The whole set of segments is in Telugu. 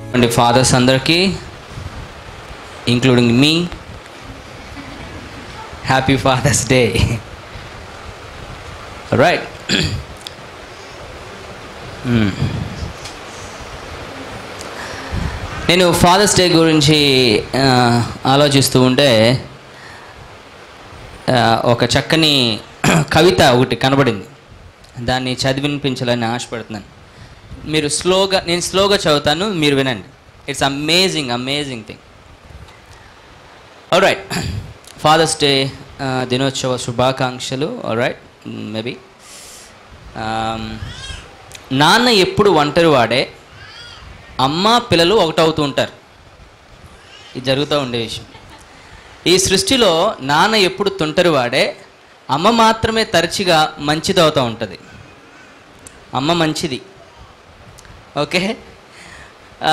అండ్ ఫాదర్స్ అందరికీ ఇంక్లూడింగ్ మీ హ్యాపీ ఫాదర్స్ డే రైట్ నేను ఫాదర్స్ డే గురించి ఆ, ఆలోచిస్తూ ఉంటే ఆ, ఒక చక్కని కవిత ఒకటి కనబడింది దాన్ని చదివినిపించాలని ఆశపడుతున్నాను మీరు స్లోగా నేను స్లోగా చదువుతాను మీరు వినండి it's amazing amazing thing right father's day దినోత్సవ శుభాకాంక్షలు రైట్ మేబీ నాన్న ఎప్పుడు ఒంటరి వాడే అమ్మ పిల్లలు ఒకటవుతూ ఉంటారు ఇది జరుగుతూ ఉండే విషయం ఈ సృష్టిలో నాన్న ఎప్పుడు తుంటరి వాడే అమ్మ మాత్రమే తరచుగా మంచిదవుతూ ఉంటుంది అమ్మ మంచిది ఓకే ఆ,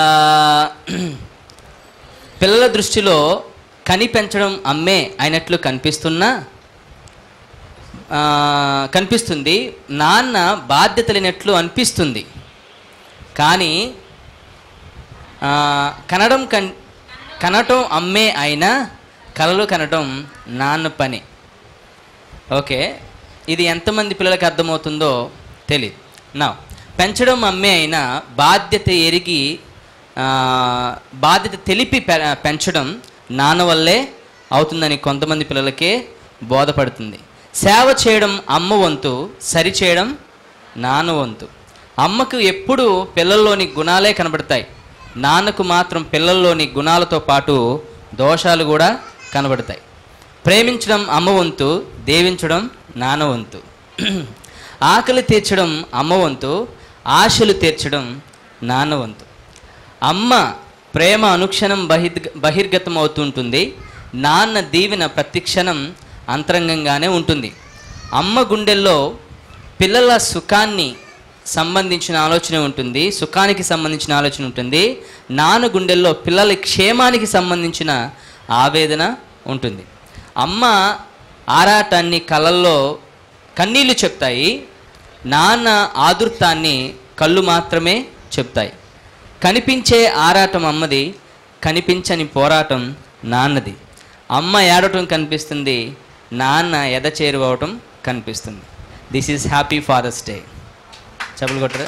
పిల్లల దృష్టిలో కని పెంచడం అమ్మే అయినట్లు కనిపిస్తున్నా ఆ, కనిపిస్తుంది నాన్న బాధ్యత లేనట్లు అనిపిస్తుంది కానీ ఆ, కనడం కన్ కనటం అమ్మే అయినా కలలు కనటం నాన్న పని ఓకే ఇది ఎంతమంది పిల్లలకి అర్థమవుతుందో తెలియదు నా పెంచడం అమ్మే అయినా బాధ్యత ఎరిగి ఆ, బాధ్యత తెలిపి పె- పెంచడం నాన్న వల్లే అవుతుందని కొంతమంది పిల్లలకే బోధపడుతుంది సేవ చేయడం అమ్మ వంతు సరి చేయడం నాన్న వంతు అమ్మకు ఎప్పుడు పిల్లల్లోని గుణాలే కనబడతాయి నాన్నకు మాత్రం పిల్లల్లోని గుణాలతో పాటు దోషాలు కూడా కనబడతాయి ప్రేమించడం అమ్మ వంతు దేవించడం నాన్న వంతు ఆకలి తీర్చడం అమ్మ వంతు ఆశలు తీర్చడం నాన్న వంతు అమ్మ ప్రేమ అనుక్షణం బహిర్గ బహిర్గతం అవుతుంటుంది నాన్న దీవెన ప్రతిక్షణం అంతరంగంగానే ఉంటుంది అమ్మ గుండెల్లో పిల్లల సుఖాన్ని సంబంధించిన ఆలోచన ఉంటుంది సుఖానికి సంబంధించిన ఆలోచన ఉంటుంది నాన్న గుండెల్లో పిల్లల క్షేమానికి సంబంధించిన ఆవేదన ఉంటుంది అమ్మ ఆరాటాన్ని కళ్ళల్లో కన్నీళ్లు చెప్తాయి నాన్న ఆదుర్తాన్ని కళ్ళు మాత్రమే చెప్తాయి కనిపించే ఆరాటం అమ్మది కనిపించని పోరాటం నాన్నది అమ్మ ఏడవటం కనిపిస్తుంది నాన్న ఎద చేరువవటం కనిపిస్తుంది this is happy father's day చెప్పలు కొట్టరా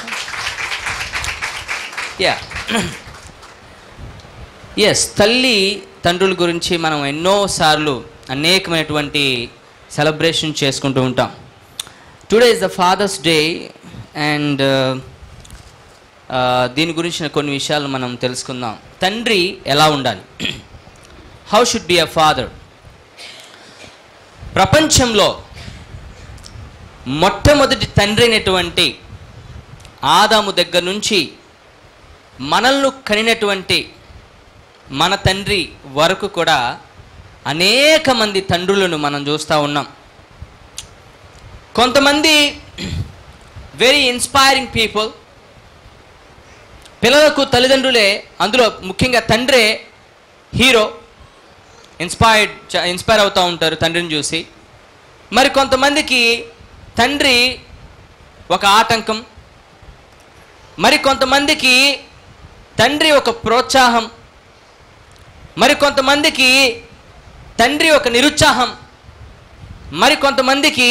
యా ఎస్ తల్లి తండ్రుల గురించి మనం ఎన్నోసార్లు అనేకమైనటువంటి సెలబ్రేషన్ చేసుకుంటూ ఉంటాం today is the father's day and దీని గురించిన కొన్ని విషయాలు మనం తెలుసుకుందాం తండ్రి ఎలా ఉండాలి how should be a father ప్రపంచంలో మొట్టమొదటి తండ్రి అయినటువంటి ఆదాము దగ్గర నుంచి మనల్ని కనినటువంటి మన తండ్రి వరకు కూడా అనేక మంది తండ్రులను మనం చూస్తూ ఉన్నాం కొంతమంది వెరీ ఇన్స్పైరింగ్ పీపుల్ పిల్లలకు తల్లిదండ్రులే అందులో ముఖ్యంగా తండ్రే హీరో ఇన్స్పైర్డ్ ఇన్స్పైర్ అవుతూ ఉంటారు తండ్రిని చూసి మరి కొంతమందికి తండ్రి ఒక ఆటంకం మరి కొంతమందికి తండ్రి ఒక ప్రోత్సాహం మరి కొంతమందికి తండ్రి ఒక నిరుత్సాహం మరి కొంతమందికి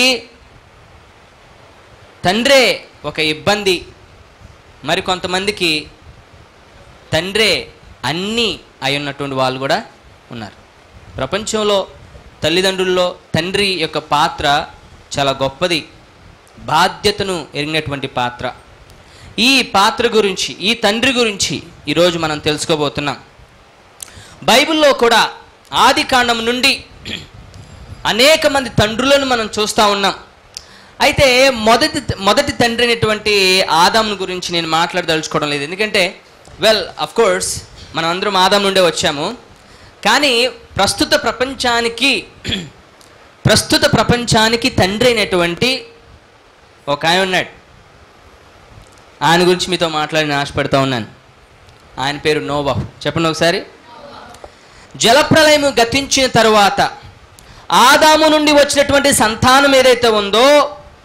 తండ్రే ఒక ఇబ్బంది మరి కొంతమందికి తండ్రే అన్నీ అయి ఉన్నటువంటి వాళ్ళు కూడా ఉన్నారు ప్రపంచంలో తల్లిదండ్రుల్లో తండ్రి యొక్క పాత్ర చాలా గొప్పది బాధ్యతను ఎరిగినటువంటి పాత్ర ఈ పాత్ర గురించి ఈ తండ్రి గురించి ఈరోజు మనం తెలుసుకోబోతున్నాం బైబిల్లో కూడా ఆది కాండం నుండి అనేక మంది తండ్రులను మనం చూస్తూ ఉన్నాం అయితే మొదటి మొదటి తండ్రి అయినటువంటి ఆదాం గురించి నేను మాట్లాడదలుచుకోవడం లేదు ఎందుకంటే వెల్ అఫ్ కోర్స్ మనం అందరం ఆదాం నుండే వచ్చాము కానీ ప్రస్తుత ప్రపంచానికి ప్రస్తుత ప్రపంచానికి తండ్రి అయినటువంటి ఒక ఆయన ఉన్నాడు ఆయన గురించి మీతో మాట్లాడి ఆశపడుతూ ఉన్నాను ఆయన పేరు నోవాహు చెప్పండి ఒకసారి జలప్రలయము గతించిన తరువాత ఆదాము నుండి వచ్చినటువంటి సంతానం ఏదైతే ఉందో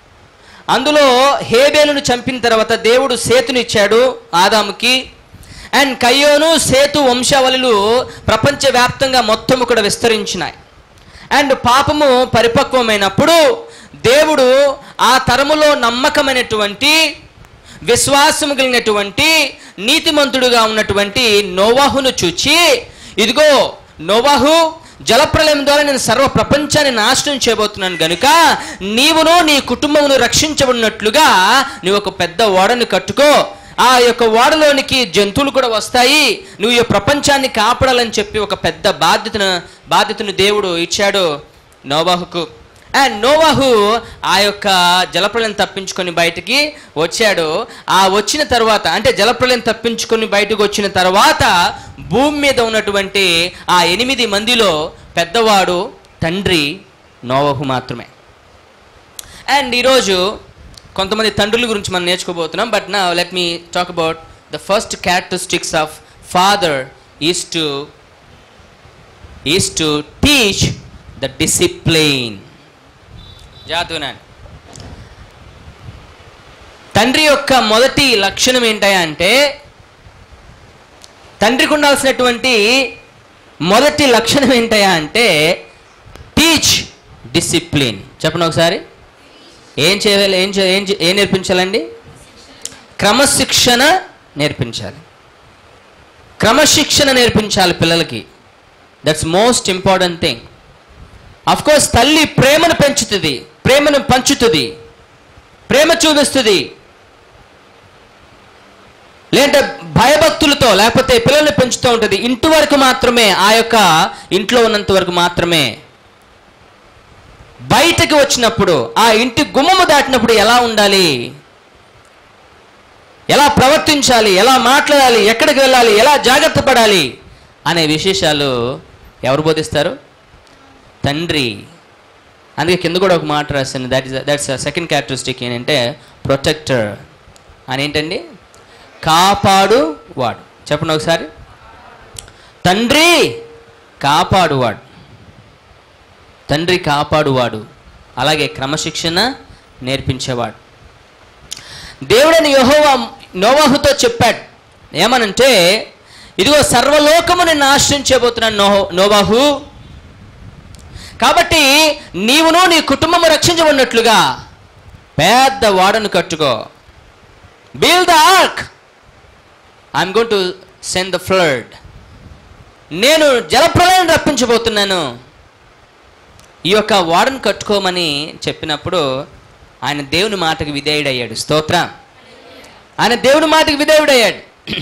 అందులో హేబేలును చంపిన తర్వాత దేవుడు సేతునిచ్చాడు ఆదాముకి అండ్ కయ్యోను సేతు వంశావళులు ప్రపంచవ్యాప్తంగా మొత్తము కూడా విస్తరించినాయి అండ్ పాపము పరిపక్వమైనప్పుడు దేవుడు ఆ తరములో నమ్మకమైనటువంటి విశ్వాసము కలిగినటువంటి నీతిమంతుడుగా ఉన్నటువంటి నోవాహును చూచి ఇదిగో నోవాహు జలప్రలయం ద్వారా నేను సర్వ ప్రపంచాన్ని నాశనం చేయబోతున్నాను గనుక నీవును నీ కుటుంబమును రక్షించబడినట్లుగా నీవు ఒక పెద్ద ఓడను కట్టుకో ఆ యొక్క ఓడలోనికి జంతువులు కూడా వస్తాయి నువ్వు ఈ ప్రపంచాన్ని కాపాడాలని చెప్పి ఒక పెద్ద బాధ్యతను బాధ్యతను దేవుడు ఇచ్చాడు నోవాహుకు అండ్ నోవాహు ఆ యొక్క జలప్రలయం తప్పించుకొని బయటికి వచ్చాడు ఆ వచ్చిన తర్వాత అంటే జలప్రలయం తప్పించుకొని బయటకు వచ్చిన తర్వాత భూమి మీద ఉన్నటువంటి ఆ ఎనిమిది మందిలో పెద్దవాడు తండ్రి నోవహు మాత్రమే అండ్ ఈరోజు కొంతమంది తండ్రుల గురించి మనం నేర్చుకోబోతున్నాం బట్ నా let me talk about the first characteristics of father is to is to teach the discipline జాతునాను తండ్రి యొక్క మొదటి లక్షణం ఏంటయా అంటే తండ్రికి ఉండాల్సినటువంటి మొదటి లక్షణం ఏంటయా అంటే టీచ్ డిసిప్లిన్ చెప్పండి ఒకసారి ఏం చేయాలి ఏం చే- ఏం చే- ఏం నేర్పించాలండి క్రమశిక్షణ నేర్పించాలి క్రమశిక్షణ నేర్పించాలి పిల్లలకి that's most important thing of course తల్లి ప్రేమను పెంచుతుంది ప్రేమను పంచుతుంది ప్రేమ చూపిస్తుంది లేదంటే భయభక్తులతో లేకపోతే పిల్లల్ని పెంచుతూ ఉంటుంది ఇంటి వరకు మాత్రమే ఆ యొక్క ఇంట్లో ఉన్నంత వరకు మాత్రమే బయటకు వచ్చినప్పుడు ఆ ఇంటి గుమ్మము దాటినప్పుడు ఎలా ఉండాలి ఎలా ప్రవర్తించాలి ఎలా మాట్లాడాలి ఎక్కడికి వెళ్ళాలి ఎలా జాగ్రత్త పడాలి అనే విశేషాలు ఎవరు బోధిస్తారు తండ్రి అందుకే కింద కూడా ఒక మాట రాశాను that is that's second characteristic ఏంటంటే ప్రొటెక్టర్ అని ఏంటండి కాపాడు వాడు చెప్పండి ఒకసారి తండ్రి కాపాడువాడు తండ్రి కాపాడువాడు అలాగే క్రమశిక్షణ నేర్పించేవాడు దేవుడని యెహోవా నోవాహుతో చెప్పాడు ఏమనంటే ఇదిగో సర్వలోకము నేను నాశనం చేయబోతున్నాను నోహో నోవాహు కాబట్టి నీవును నీ కుటుంబము రక్షించబడినట్లుగా పెద్ద వాడను కట్టుకో build the ark I'm going to send the flood నేను జలప్రలయం రప్పించబోతున్నాను ఈ యొక్క వాడను కట్టుకోమని చెప్పినప్పుడు ఆయన దేవుని మాటకి విధేయుడయ్యాడు స్తోత్రం ఆయన దేవుని మాటకి విధేయుడయ్యాడు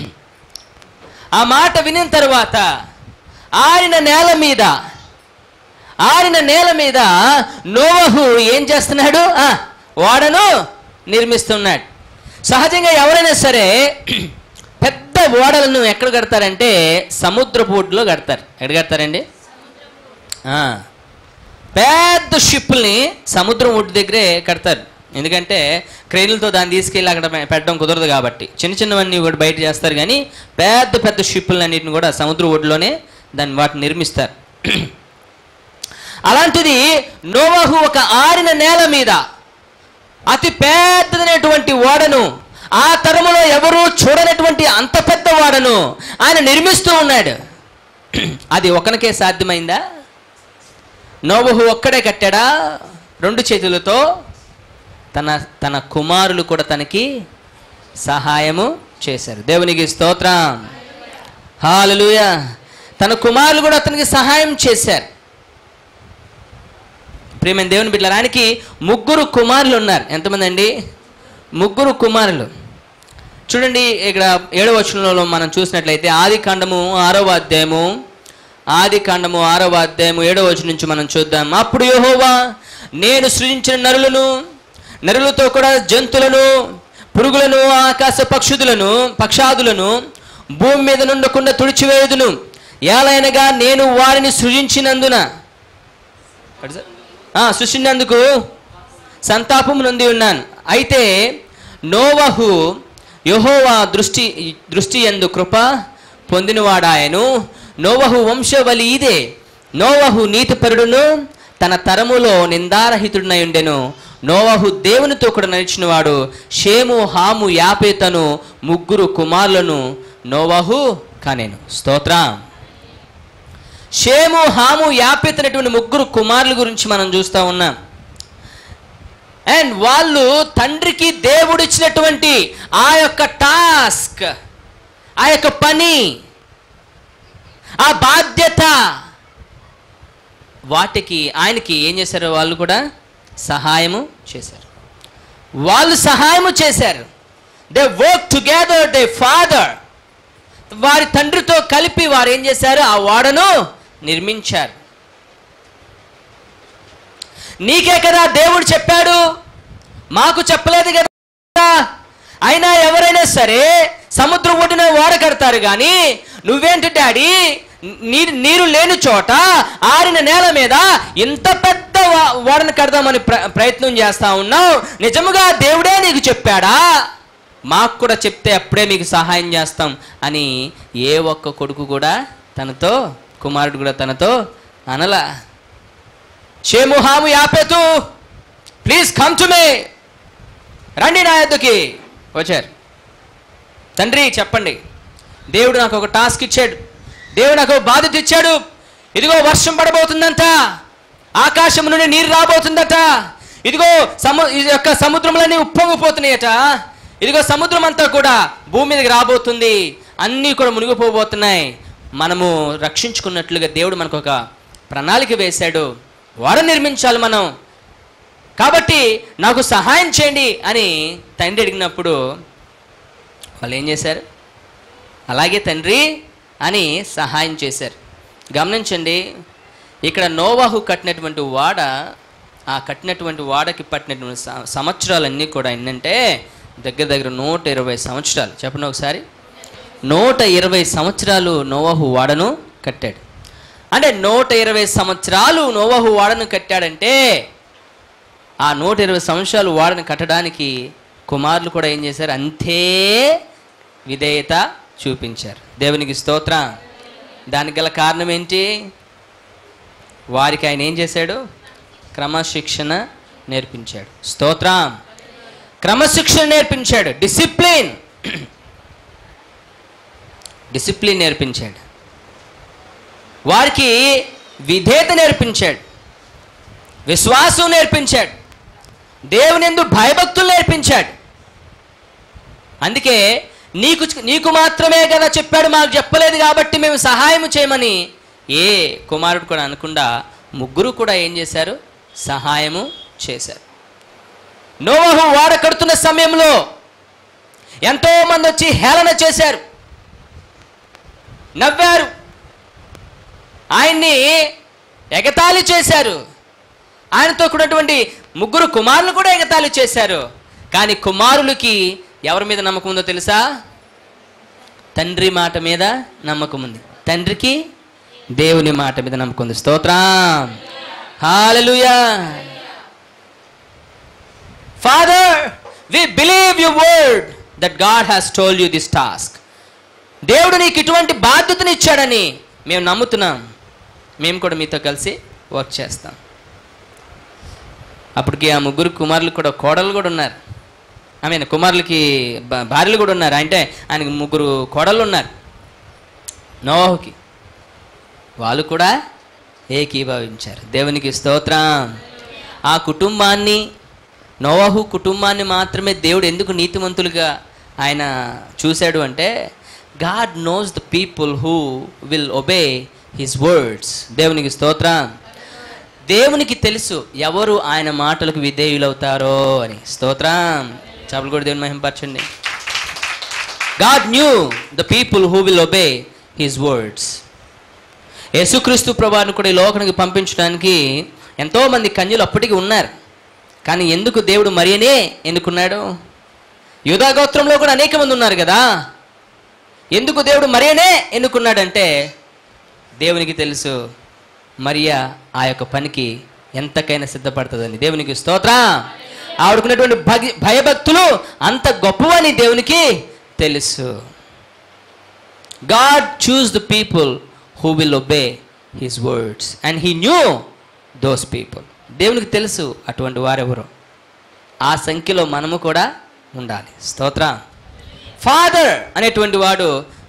ఆ మాట వినిన తర్వాత ఆరిన నేల మీద ఆరిన నేల మీద నోవహు ఏం చేస్తున్నాడు ఆ, ఓడను నిర్మిస్తున్నాడు సహజంగా ఎవరైనా సరే పెద్ద ఓడలను ఎక్కడ కడతారంటే సముద్రపు ఒడ్డులో కడతారు ఎక్కడ కడతారండి ఆ, పెద్ద షిప్పుల్ని సముద్రం ఒడ్డు దగ్గరే కడతారు ఎందుకంటే క్రెయిన్లతో దాన్ని తీసుకెళ్ళి అక్కడ పె- పెట్టడం కుదరదు కాబట్టి చిన్న చిన్నవన్నీ కూడా బయట చేస్తారు కానీ పెద్ద పెద్ద షిప్పులన్నిటిని కూడా సముద్ర ఒడ్డులోనే దాన్ని వాటిని నిర్మిస్తారు అలాంటిది నోవహు ఒక ఆరిన నేల మీద అతి పెద్దదైనటువంటి ఓడను ఆ తరములో ఎవరూ చూడనటువంటి అంత పెద్ద ఓడను ఆయన నిర్మిస్తూ ఉన్నాడు అది ఒకనికే సాధ్యమైందా నోవహు ఒక్కడే కట్టాడా రెండు చేతులతో తన తన కుమారులు కూడా తనకి సహాయము చేశారు దేవునికి స్తోత్రం హాలలుయ తన కుమారులు కూడా అతనికి సహాయం చేశారు ప్రేమైన దేవుని బిడ్డలారా ఆయనకి ముగ్గురు కుమారులు ఉన్నారు ఎంతమంది అండి ముగ్గురు కుమారులు చూడండి ఇక్కడ ఏడవ వచనంలో మనం చూసినట్లయితే ఆది కాండము ఆరవ అధ్యాయము ఆది కాండము ఆరవ అధ్యాయము ఏడవ వచనం నుంచి మనం చూద్దాం అప్పుడు యెహోవా నేను సృజించిన నరులను నరులతో కూడా జంతువులను పురుగులను ఆకాశ పక్షుదులను పక్షాదులను భూమి మీద నుండకుండా తుడిచివేయుదును ఏలైనగా నేను వారిని సృజించినందున ఆ, సృష్టించినందుకు సంతాపము నొంది ఉన్నాను అయితే నోవహు యెహోవా దృష్టి దృష్టి ఎందు కృప పొందినవాడాయను నోవహు వంశవలి ఇదే నోవహు నీతిపరుడును తన తరములో నిందారహితుడినై ఉండెను నోవహు దేవునితో కూడా నడిచినవాడు షేము హాము యాపేతను ముగ్గురు కుమారులను నోవాహు కానేను స్తోత్రం షేము హాము యాపెత్ అనేటువంటి ముగ్గురు కుమారుల గురించి మనం చూస్తూ ఉన్నాం అండ్ వాళ్ళు తండ్రికి దేవుడిచ్చినటువంటి ఆ యొక్క టాస్క్ ఆ యొక్క పని ఆ బాధ్యత వాటికి ఆయనకి ఏం చేశారు వాళ్ళు కూడా సహాయము చేశారు వాళ్ళు సహాయము చేశారు they work together the father వారి తండ్రితో కలిపి వారు ఏం చేశారు ఆ ఓడను నిర్మించారు నీకే కదా దేవుడు చెప్పాడు మాకు చెప్పలేదు కదా అయినా ఎవరైనా సరే సముద్రం ఒడ్డున ఓడ కడతారు కానీ నువ్వేంటి డాడీ నీరు నీరు లేని చోట ఆరిన నేల మీద ఇంత పెద్ద వా- ఓడను కడదామని ప్ర ప్రయత్నం చేస్తా ఉన్నావు నిజముగా దేవుడే నీకు చెప్పాడా మాకు కూడా చెప్తే అప్పుడే మీకు సహాయం చేస్తాం అని ఏ ఒక్క కొడుకు కూడా తనతో కుమారుడు కూడా తనతో అనలా Shem Ham Japheth please come to me రండి నా యొద్దకి వచ్చారు తండ్రి చెప్పండి దేవుడు నాకు ఒక టాస్క్ ఇచ్చాడు దేవుడు నాకు ఒక బాధ్యత ఇచ్చాడు ఇదిగో వర్షం పడబోతుందంట ఆకాశం నుండి నీరు రాబోతుందట ఇదిగో సము ఇది యొక్క సముద్రములన్నీ ఉప్పొంగిపోతున్నాయట ఇదిగో సముద్రం అంతా కూడా భూమి మీదకి రాబోతుంది అన్నీ కూడా మునిగిపోబోతున్నాయి మనము రక్షించుకున్నట్లుగా దేవుడు మనకు ఒక ప్రణాళిక వేశాడు వాడ నిర్మించాలి మనం కాబట్టి నాకు సహాయం చేయండి అని తండ్రి అడిగినప్పుడు వాళ్ళు ఏం చేశారు అలాగే తండ్రి అని సహాయం చేశారు గమనించండి ఇక్కడ నోవాహు కట్టినటువంటి వాడ ఆ కట్టినటువంటి వాడకి పట్టినటువంటి స- సంవత్సరాలన్నీ కూడా ఏంటంటే దగ్గర దగ్గర నూట ఇరవై సంవత్సరాలు చెప్పండి ఒకసారి నూట ఇరవై సంవత్సరాలు నోవాహు వాడను కట్టాడు అంటే నూట ఇరవై సంవత్సరాలు నోవాహు వాడను కట్టాడంటే ఆ నూట ఇరవై సంవత్సరాలు వాడని కట్టడానికి కుమారులు కూడా ఏం చేశారు అంతే విధేయత చూపించారు దేవునికి స్తోత్రం దానికి గల కారణం ఏంటి వారికి ఆయన ఏం చేశాడు క్రమశిక్షణ నేర్పించాడు స్తోత్రం క్రమశిక్షణ నేర్పించాడు డిసిప్లిన్ డిసిప్లిన్ నేర్పించాడు వారికి విధేయత నేర్పించాడు విశ్వాసం నేర్పించాడు దేవుని ఎందు భయభక్తులు నేర్పించాడు అందుకే నీకు నీకు మాత్రమే కదా చెప్పాడు మాకు చెప్పలేదు కాబట్టి మేము సహాయం చేయమని ఏ కుమారుడు కూడా అనకుండా ముగ్గురు కూడా ఏం చేశారు సహాయము చేశారు నోవహు వాడ కడుతున్న సమయంలో ఎంతో మంది వచ్చి హేళన చేశారు నవ్వారు ఆయన్ని ఎగతాళి చేశారు ఆయనతో కూడినటువంటి ముగ్గురు కుమారులు కూడా ఎగతాళి చేశారు కానీ కుమారులకి ఎవరి మీద నమ్మకం ఉందో తెలుసా తండ్రి మాట మీద నమ్మకం ఉంది తండ్రికి దేవుని మాట మీద నమ్మకం ఉంది స్తోత్రం hallelujah father we believe you word that God has told you this task దేవుడు నీకు ఇటువంటి బాధ్యతను ఇచ్చాడని మేము నమ్ముతున్నాం మేము కూడా మీతో కలిసి వర్క్ చేస్తాం అప్పటికి ఆ ముగ్గురు కుమారులు కూడా కోడలు కూడా ఉన్నారు ఐ మీన్ కుమారులకి భా- భార్యలు కూడా ఉన్నారు అంటే ఆయనకి ముగ్గురు కోడళ్ళు ఉన్నారు నోహుకి వాళ్ళు కూడా ఏకీభవించారు దేవునికి స్తోత్రం ఆ కుటుంబాన్ని నోవహు కుటుంబాన్ని మాత్రమే దేవుడు ఎందుకు నీతిమంతులుగా ఆయన చూశాడు అంటే God knows the people who will obey his words దేవునికి స్తోత్రం దేవునికి తెలుసు ఎవరు ఆయన మాటలకు విధేయులవుతారో అని స్తోత్రం చేపలు కూడా దేవుని మహింపరచండి God knew the people who will obey his words యేసుక్రీస్తు ప్రభాను కూడా ఈ లోకానికి పంపించడానికి ఎంతోమంది కన్యలు అప్పటికి ఉన్నారు కానీ ఎందుకు దేవుడు మరియనే ఎన్నుకున్నాడు యూదా గోత్రంలో కూడా అనేక మంది ఉన్నారు కదా ఎందుకు దేవుడు మరియనే ఎన్నుకున్నాడంటే దేవునికి తెలుసు మరియా ఆ యొక్క పనికి ఎంతకైనా సిద్ధపడుతుందని దేవునికి స్తోత్రం ఆవిడకున్నటువంటి భగి భయభక్తులు అంత గొప్పవని దేవునికి తెలుసు God choose the people who will obey his words and he knew those people దేవునికి తెలుసు అటువంటి వారెవరు ఆ సంఖ్యలో మనము కూడా ఉండాలి స్తోత్ర ఫాదర్ అనేటువంటి వాడు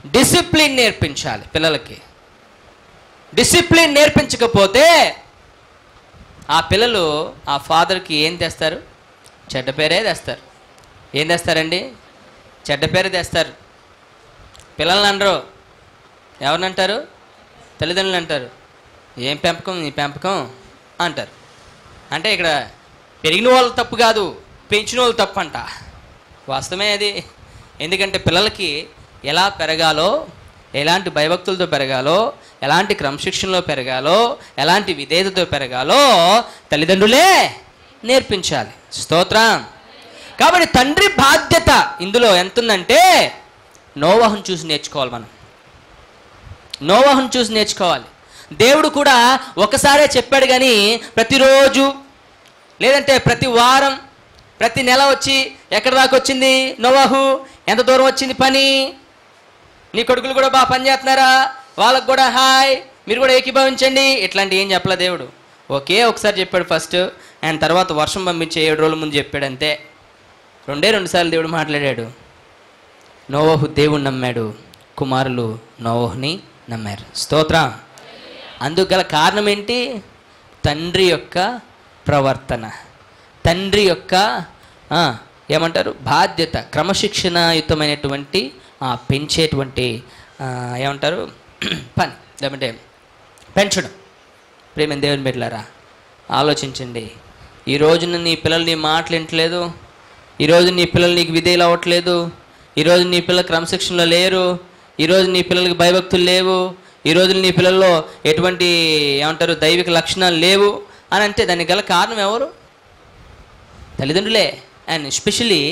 డిసిప్లిన్ నేర్పించాలి పిల్లలకి డిసిప్లిన్ నేర్పించకపోతే ఆ పిల్లలు ఆ ఫాదర్కి ఏం తెస్తారు చెడ్డ పేరే తెస్తారు ఏం తెస్తారండి చెడ్డ పేరు తెస్తారు పిల్లల్ని అనరు ఎవరిని అంటారు తల్లిదండ్రులు అంటారు ఏం పెంపకం నీ పెంపకం అంటారు అంటే ఇక్కడ పెరిగిన వాళ్ళు తప్పు కాదు పెంచిన వాళ్ళు తప్పు అంట వాస్తవమే అది ఎందుకంటే పిల్లలకి ఎలా పెరగాలో ఎలాంటి భయభక్తులతో పెరగాలో ఎలాంటి క్రమశిక్షణలో పెరగాలో ఎలాంటి విధేయతతో పెరగాలో తల్లిదండ్రులే నేర్పించాలి స్తోత్రం కాబట్టి తండ్రి బాధ్యత ఇందులో ఎంత ఉందంటే నోవాహుని చూసి నేర్చుకోవాలి మనం నోవాహుని చూసి నేర్చుకోవాలి దేవుడు కూడా ఒకసారే చెప్పాడు కానీ ప్రతిరోజు లేదంటే ప్రతి వారం ప్రతి నెల వచ్చి ఎక్కడి దాకా వచ్చింది నోవాహు ఎంత దూరం వచ్చింది పని నీ కొడుకులు కూడా బాగా పని చేస్తున్నారా వాళ్ళకు కూడా హాయ్ మీరు కూడా ఏకీభవించండి ఇట్లాంటి ఏం చెప్పలే దేవుడు ఒకే ఒకసారి చెప్పాడు ఫస్ట్ అండ్ తర్వాత వర్షం పంపించే ఏడు రోజుల ముందు చెప్పాడు అంతే రెండే రెండు సార్లు దేవుడు మాట్లాడాడు నోవహు దేవుడు నమ్మాడు కుమారులు నోవహుని నమ్మారు స్తోత్ర అందుకు గల కారణం ఏంటి తండ్రి యొక్క ప్రవర్తన తండ్రి యొక్క ఆ, ఏమంటారు బాధ్యత క్రమశిక్షణయుతమైనటువంటి ఆ, పెంచేటువంటి ఆ, ఏమంటారు పని లేదంటే పెంచడం ప్రేమ దేవుని బిడ్డలారా ఆలోచించండి ఈ రోజున నీ పిల్లలు నీ మాటలు వింటలేదు ఈరోజు నీ పిల్లలు నీకు విధేయులు అవ్వట్లేదు ఈరోజు నీ పిల్లలు క్రమశిక్షణలో లేరు ఈరోజు నీ పిల్లలకి భయభక్తులు లేవు ఈరోజు నీ పిల్లల్లో ఎటువంటి ఏమంటారు దైవిక లక్షణాలు లేవు అని అంటే దానికి గల కారణం ఎవరు తల్లిదండ్రులే అండ్ ఎస్పెషలీ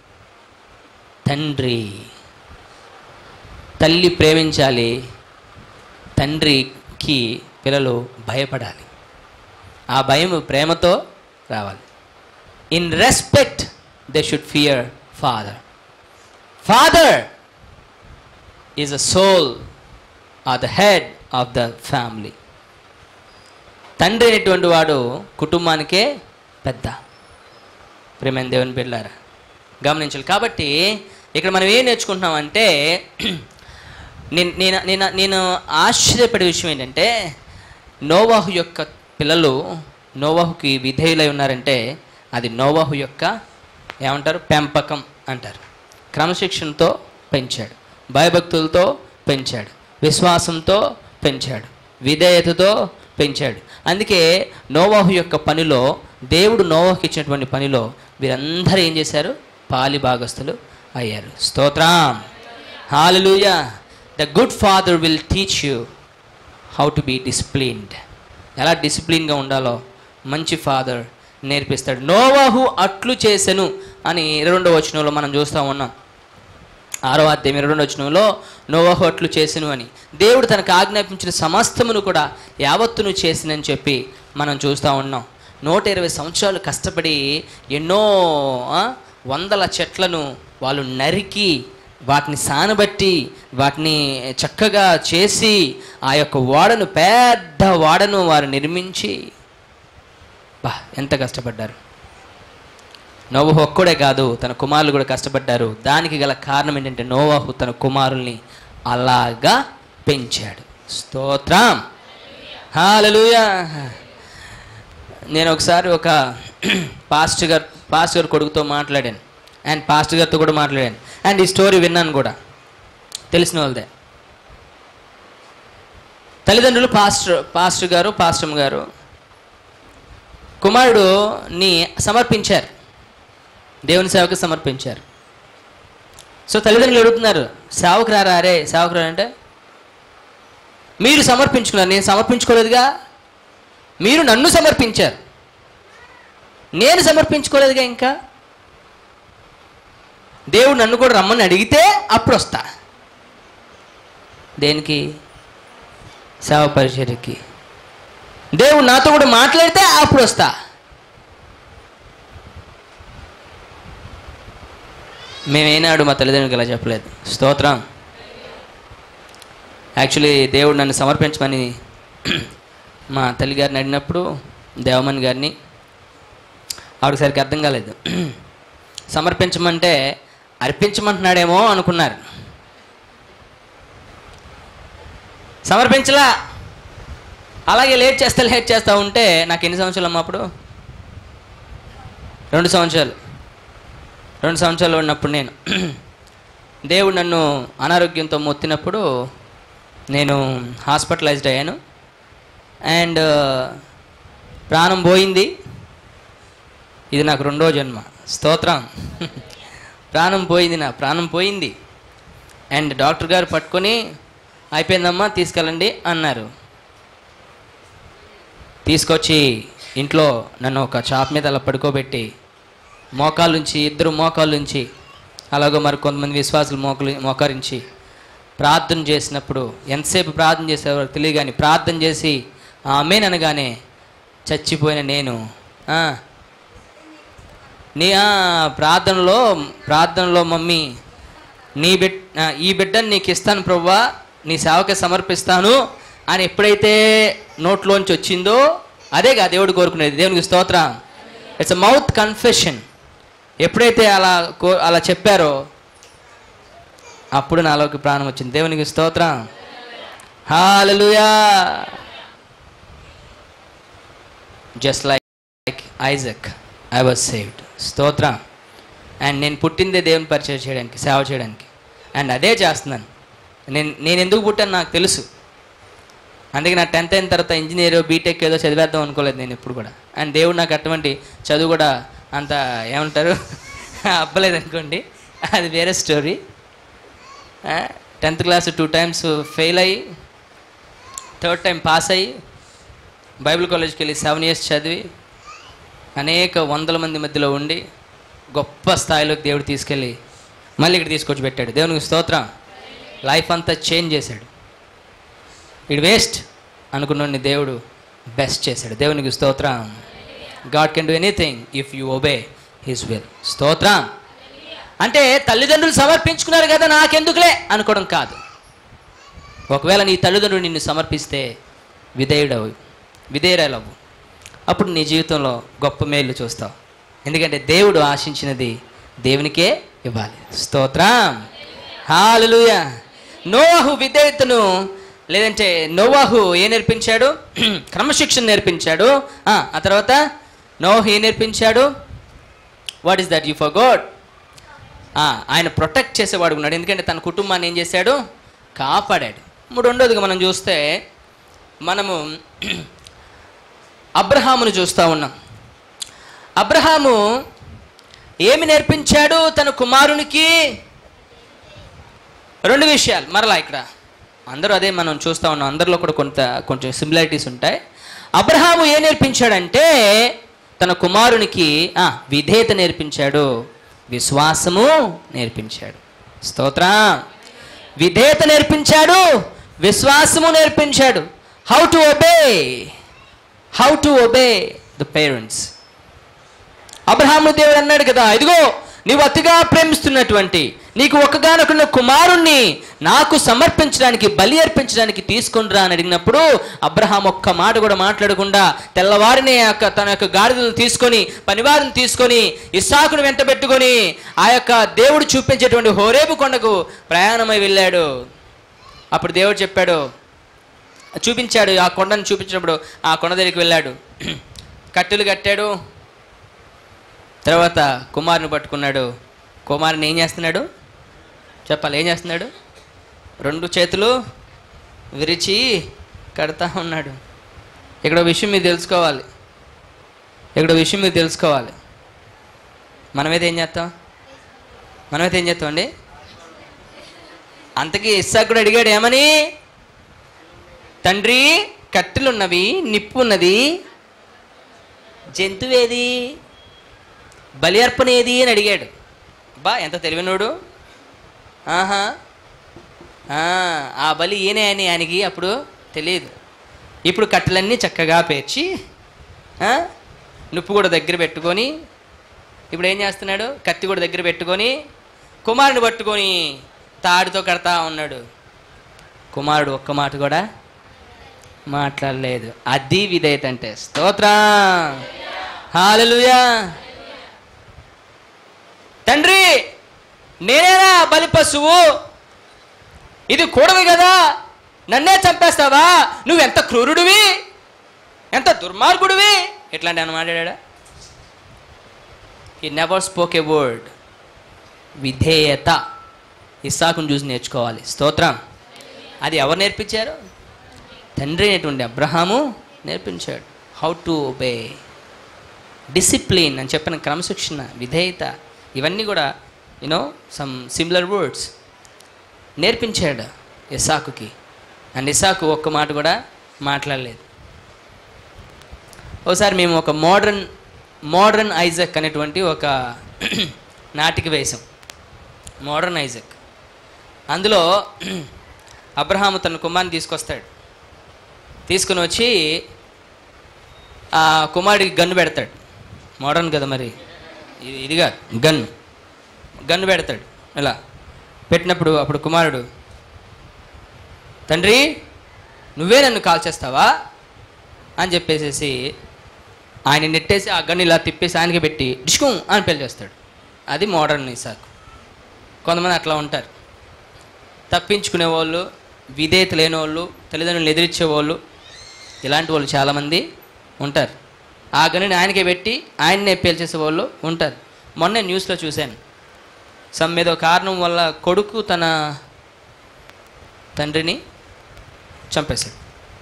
తండ్రి తల్లి ప్రేమించాలి తండ్రికి పిల్లలు భయపడాలి ఆ భయం ప్రేమతో రావాలి in respect they should fear father father is a sole or the head of the family తండ్రి అనేటువంటి వాడు కుటుంబానికే పెద్ద ప్రేమైన దేవుని బిడ్డారా గమనించాలి కాబట్టి ఇక్కడ మనం ఏం నేర్చుకుంటున్నామంటే నేను నేను నేను నేను ఆశ్చర్యపడే విషయం ఏంటంటే నోవాహు యొక్క పిల్లలు నోవాహుకి విధేయులై ఉన్నారంటే అది నోవాహు యొక్క ఏమంటారు పెంపకం అంటారు క్రమశిక్షణతో పెంచాడు భయభక్తులతో పెంచాడు విశ్వాసంతో పెంచాడు విధేయతతో పెంచాడు అందుకే నోవాహు యొక్క పనిలో దేవుడు నోవాహుకి ఇచ్చినటువంటి పనిలో వీరందరూ ఏం చేశారు పాలి భాగస్తులు అయ్యారు స్తోత్రం hallelujah the good father will teach you how to be disciplined ఎలా డిసిప్లిన్గా ఉండాలో మంచి ఫాదర్ నేర్పిస్తాడు నోవాహు అట్లు చేసెను అని ఇరవై రెండవ వచనంలో మనం చూస్తూ ఉన్నాం ఆరో అధ్యాయం ఇరవై రెండు వచనంలో నోవాహు అట్లు చేసెను అని దేవుడు తనకు ఆజ్ఞాపించిన సమస్తమును కూడా యావత్తును చేసినని చెప్పి మనం చూస్తూ ఉన్నాం నూట ఇరవై సంవత్సరాలు కష్టపడి ఎన్నో ఆ, వందల చెట్లను వాళ్ళు నరికి వాటిని సానబట్టి వాటిని చక్కగా చేసి ఆ యొక్క ఓడను పెద్ద ఓడను వారు నిర్మించి బా ఎంత కష్టపడ్డారు నోవాహు ఒక్కడే కాదు తన కుమారులు కూడా కష్టపడ్డారు దానికి గల కారణం ఏంటంటే నోవాహు తన కుమారుల్ని అలాగా పెంచాడు స్తోత్రం హాలలుయా నేను ఒకసారి ఒక పాస్టర్ గారు పాస్టర్ గారు కొడుకుతో మాట్లాడాను అండ్ పాస్టర్ గారితో కూడా మాట్లాడాను అండ్ ఈ స్టోరీ విన్నాను కూడా తెలిసిన వాళ్ళదే తల్లిదండ్రులు పాస్టర్ పాస్టర్ గారు పాస్టమ్ గారు కుమారుడుని సమర్పించారు దేవుని సేవకు సమర్పించారు సో తల్లిదండ్రులు అడుగుతున్నారు సేవకు రారా అరే సేవకు రా అంటే మీరు సమర్పించుకున్నారు నేను సమర్పించుకోలేదుగా మీరు నన్ను సమర్పించారు నేను సమర్పించుకోలేదుగా ఇంకా దేవుడు నన్ను కూడా రమ్మని అడిగితే అప్పుడు వస్తా దేనికి సేవ పరిచర్యకి దేవుడు నాతో కూడా మాట్లాడితే అప్పుడు వస్తా మేమేనాడు మా తల్లిదండ్రులకు ఇలా చెప్పలేదు స్తోత్రం యాక్చువల్లీ దేవుడు నన్ను సమర్పించమని మా తల్లిగారిని అడిగినప్పుడు దేవమణి గారిని ఆవిడకి సరిగ్గా అర్థం కాలేదు సమర్పించమంటే అర్పించమంటున్నాడేమో అనుకున్నారు సమర్పించలా అలాగే లేట్ చేస్తా లేట్ చేస్తా ఉంటే నాకు ఎన్ని సంవత్సరాలు అమ్మా అప్పుడు రెండు సంవత్సరాలు రెండు సంవత్సరాలు ఉన్నప్పుడు నేను దేవుడు నన్ను అనారోగ్యంతో మొత్తినప్పుడు నేను హాస్పిటలైజ్డ్ అయ్యాను అండ్ ప్రాణం పోయింది ఇది నాకు రెండో జన్మ స్తోత్రం ప్రాణం పోయింది నా ప్రాణం పోయింది అండ్ డాక్టర్ గారు పట్టుకొని అయిపోయిందమ్మా తీసుకెళ్ళండి అన్నారు తీసుకొచ్చి ఇంట్లో నన్ను ఒక చాప్ మీద అలా పడుకోబెట్టి మోకాళ్ళ నుంచి ఇద్దరు మోకాళ్ళ నుంచి అలాగో మరి కొంతమంది విశ్వాసులు మోకలు మోకరించి ప్రార్థన చేసినప్పుడు ఎంతసేపు ప్రార్థన చేసేవారు తెలియదు కానీ ప్రార్థన చేసి ఆమె అనగానే చచ్చిపోయిన నేను ఆ, నీ ఆ, ప్రార్థనలో ప్రార్థనలో మమ్మీ నీ బిడ్ ఆ, ఈ బిడ్డను నీకు ఇస్తాను ప్రవ్వా నీ సేవకి సమర్పిస్తాను అని ఎప్పుడైతే నోట్లోంచి వచ్చిందో అదేగా దేవుడు కోరుకునేది దేవునికి స్తోత్రం ఇట్స్ అ మౌత్ కన్ఫెషన్ ఎప్పుడైతే అలా కో అలా చెప్పారో అప్పుడు నాలోకి ప్రాణం వచ్చింది దేవునికి స్తోత్రం hallelujah just like Isaac I was saved స్తోత్రం అండ్ నేను పుట్టిందే దేవుని పరిచయం చేయడానికి సేవ చేయడానికి అండ్ అదే చేస్తున్నాను నేను నేను ఎందుకు పుట్టాను నాకు తెలుసు అందుకే నా టెన్త్ అయిన తర్వాత ఇంజనీర్ బీటెక్ ఏదో చదివేద్దాం అనుకోలేదు నేను ఎప్పుడు కూడా అండ్ దేవుడు నాకు అటువంటి చదువు కూడా అంత ఏమంటారు అబ్బలేదు అనుకోండి అది వేరే story tenth class two times fail అయ్యి థర్డ్ టైం పాస్ అయ్యి బైబిల్ కాలేజ్కి వెళ్ళి సెవెన్ ఇయర్స్ చదివి అనేక వందల మంది మధ్యలో ఉండి గొప్ప స్థాయిలోకి దేవుడు తీసుకెళ్ళి మళ్ళీ ఇక్కడ తీసుకొచ్చి పెట్టాడు దేవునికి స్తోత్రం లైఫ్ అంతా చేంజ్ చేశాడు ఇడు వేస్ట్ అనుకున్నోడిని దేవుడు బెస్ట్ చేశాడు దేవునికి స్తోత్రం God can do anything if you obey his will స్తోత్రం అంటే తల్లిదండ్రులు సమర్పించుకున్నారు కదా నాకెందుకులే అనుకోవడం కాదు ఒకవేళ నీ తల్లిదండ్రులు నిన్ను సమర్పిస్తే విధేయుడవు విధేయురాలవు అప్పుడు నీ జీవితంలో గొప్ప మేలు చూస్తావు ఎందుకంటే దేవుడు ఆశించినది దేవునికే ఇవ్వాలి స్తోత్రం హాలలుయ నోవాహు విధేయతను లేదంటే నోవాహు ఏ నేర్పించాడు క్రమశిక్షణ నేర్పించాడు ఆ ఆ తర్వాత నోవాహు ఏ నేర్పించాడు what is that you for God ఆయన ప్రొటెక్ట్ చేసేవాడు ఉన్నాడు ఎందుకంటే తన కుటుంబాన్ని ఏం చేశాడు కాపాడాడు మూడు రెండోదిగా మనం చూస్తే మనము అబ్రహామును చూస్తూ ఉన్నాం అబ్రహాము ఏమి నేర్పించాడు తన కుమారునికి రెండు విషయాలు మరలా ఇక్కడ అందరూ అదే మనం చూస్తూ ఉన్నాం అందరిలో కూడా కొంత కొంచెం సిమిలారిటీస్ ఉంటాయి అబ్రహాము ఏ నేర్పించాడంటే తన కుమారునికి ఆ, విధేయత నేర్పించాడు విశ్వాసము నేర్పించాడు స్తోత్రం విధేయత నేర్పించాడు విశ్వాసము నేర్పించాడు how to obey how to obey the parents Abraham దేవుడు అన్నాడు కదా ఇదిగో నీవు అతిగా ప్రేమిస్తున్నటువంటి నీకు ఒక్కగానొక కుమారుణ్ణి నాకు సమర్పించడానికి బలి అర్పించడానికి తీసుకొని రా అని అడిగినప్పుడు అబ్రహాం ఒక్క మాట కూడా మాట్లాడకుండా తెల్లవారినే ఆ యొక్క తన యొక్క గాడిదలను తీసుకొని పనివారిని తీసుకొని ఇస్సాకును వెంట పెట్టుకొని ఆ యొక్క దేవుడు చూపించేటువంటి హోరేబు కొండకు ప్రయాణమై వెళ్ళాడు అప్పుడు దేవుడు చెప్పాడు చూపించాడు ఆ కొండను చూపించినప్పుడు ఆ కొండ దగ్గరికి వెళ్ళాడు కట్టెలు కట్టాడు తర్వాత కుమారుని పట్టుకున్నాడు కుమారుని ఏం చేస్తున్నాడు చెప్పాలి ఏం చేస్తున్నాడు రెండు చేతులు విరిచి కడతా ఉన్నాడు ఇక్కడ విషయం మీరు తెలుసుకోవాలి ఇక్కడ విషయం మీరు తెలుసుకోవాలి మనమైతే ఏం చేస్తాం మనమైతే ఏం చేస్తాం అండి అంతకీ ఇస్సాకు కూడా అడిగాడు ఏమని తండ్రి కట్టెలున్నవి నిప్పు ఉన్నది జంతువేది బలి అర్పణ ఏది అని అడిగాడు బా ఎంత తెలివినోడు ఆహా ఆ, ఆ బలి ఈయనే అని ఆయనకి అప్పుడు తెలియదు ఇప్పుడు కట్టెలన్నీ చక్కగా పేర్చి ఆ, నుప్పు కూడా దగ్గర పెట్టుకొని ఇప్పుడు ఏం చేస్తున్నాడు కత్తి కూడా దగ్గర పెట్టుకొని కుమారుని పట్టుకొని తాడుతో కడతా ఉన్నాడు కుమారుడు ఒక్క మాట కూడా మాట్లాడలేదు అది విధేయత అంటే స్తోత్రం హాలలుయా తండ్రి నేనేనా బలి పశువు ఇది కూడదు కదా నన్నే చంపేస్తావా నువ్వెంత క్రూరుడివి ఎంత దుర్మార్గుడివి ఎట్లాంటి అని మాట్లాడా ఈ నెవర్ స్పోక్ ఏ వర్డ్ విధేయత ఇస్సాకును చూసి నేర్చుకోవాలి స్తోత్రం అది ఎవరు నేర్పించారు తండ్రి అయినటువంటి అబ్రహాము నేర్పించాడు హౌ టు ఒబే డిసిప్లిన్ అని చెప్పిన క్రమశిక్షణ విధేయత ఇవన్నీ కూడా యూనో సమ్ సిమిలర్ వర్డ్స్ నేర్పించాడు ఇసాకుకి అండ్ ఇసాకు ఒక్క మాట కూడా మాట్లాడలేదు ఒకసారి మేము ఒక మోడర్న్ మోడర్న్ ఐజక్ అనేటువంటి ఒక నాటిక వేశాం మోడర్న్ ఐజక్ అందులో అబ్రహాము తన కుమార్ని తీసుకొస్తాడు తీసుకుని వచ్చి ఆ కుమారుడికి గన్ను పెడతాడు మోడర్న్ కదా మరి ఇది ఇదిగా గన్ను గన్ను పెడతాడు ఇలా పెట్టినప్పుడు అప్పుడు కుమారుడు తండ్రి నువ్వే నన్ను కాల్ చేస్తావా అని చెప్పేసేసి ఆయన నెట్టేసి ఆ గన్ను ఇలా తిప్పేసి ఆయనకి పెట్టి డిష్కు అని పెళ్లి చేస్తాడు అది మోడర్న్ ఇసాకు కొంతమంది అట్లా ఉంటారు తప్పించుకునే వాళ్ళు విధేయత లేని వాళ్ళు తల్లిదండ్రులను ఎదిరించే వాళ్ళు ఇలాంటి వాళ్ళు చాలామంది ఉంటారు ఆ గనిని ఆయనకే పెట్టి ఆయన్నే పేల్చేసే వాళ్ళు ఉంటారు మొన్న న్యూస్లో చూశాను సమ్ ఏదో కారణం వల్ల కొడుకు తన తండ్రిని చంపేశాడు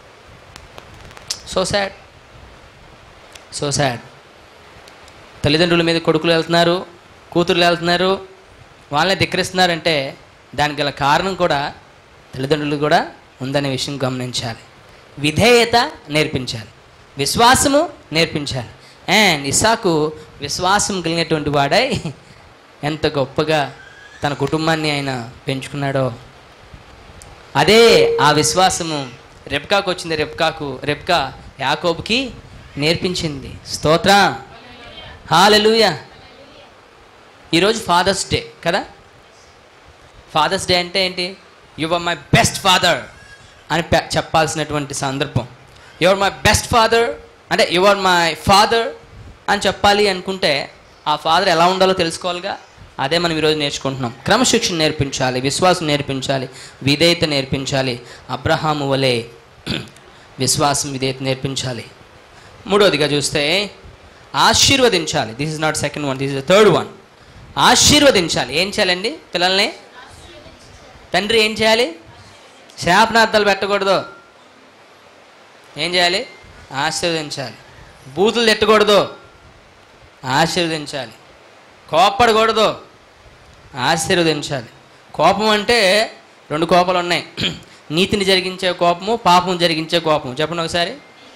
సో సాడ్ సో సాడ్ తల్లిదండ్రుల మీద కొడుకులు వెళ్తున్నారు కూతుర్లు వెళ్తున్నారు వాళ్ళని ధిక్కరిస్తున్నారంటే దానికి గల కారణం కూడా తల్లిదండ్రులు కూడా ఉందనే విషయం గమనించాలి విధేయత నేర్పించాలి విశ్వాసము నేర్పించాలి అండ్ ఇసాకు విశ్వాసం కలిగినటువంటి వాడై ఎంత గొప్పగా తన కుటుంబాన్ని ఆయన పెంచుకున్నాడో అదే ఆ విశ్వాసము రెప్కాకు వచ్చింది రెప్కాకు రెప్కా యాకోబుకి నేర్పించింది స్తోత్ర హాలెలూయ ఈరోజు ఫాదర్స్ డే కదా ఫాదర్స్ డే అంటే ఏంటి యువర్ మై బెస్ట్ ఫాదర్ అని పె- చెప్పాల్సినటువంటి సందర్భం యువర్ మై బెస్ట్ ఫాదర్ అంటే యువర్ మై ఫాదర్ అని చెప్పాలి అనుకుంటే ఆ ఫాదర్ ఎలా ఉండాలో తెలుసుకోవాలిగా అదే మనం ఈరోజు నేర్చుకుంటున్నాం క్రమశిక్షణ నేర్పించాలి విశ్వాసం నేర్పించాలి విధేయత నేర్పించాలి అబ్రహాము వలె విశ్వాసం విధేయత నేర్పించాలి మూడోదిగా చూస్తే ఆశీర్వదించాలి this is not second one this is third one ఆశీర్వదించాలి ఏం చేయాలండి పిల్లల్ని తండ్రి ఏం చేయాలి శాపనార్థాలు పెట్టకూడదు ఏం చేయాలి ఆశీర్వదించాలి బూతులు తిట్టకూడదు ఆశీర్వదించాలి కోప్పడకూడదు ఆశీర్వదించాలి కోపం అంటే రెండు కోపాలు ఉన్నాయి నీతిని జరిగించే కోపము పాపం జరిగించే కోపం చెప్పండి ఒకసారి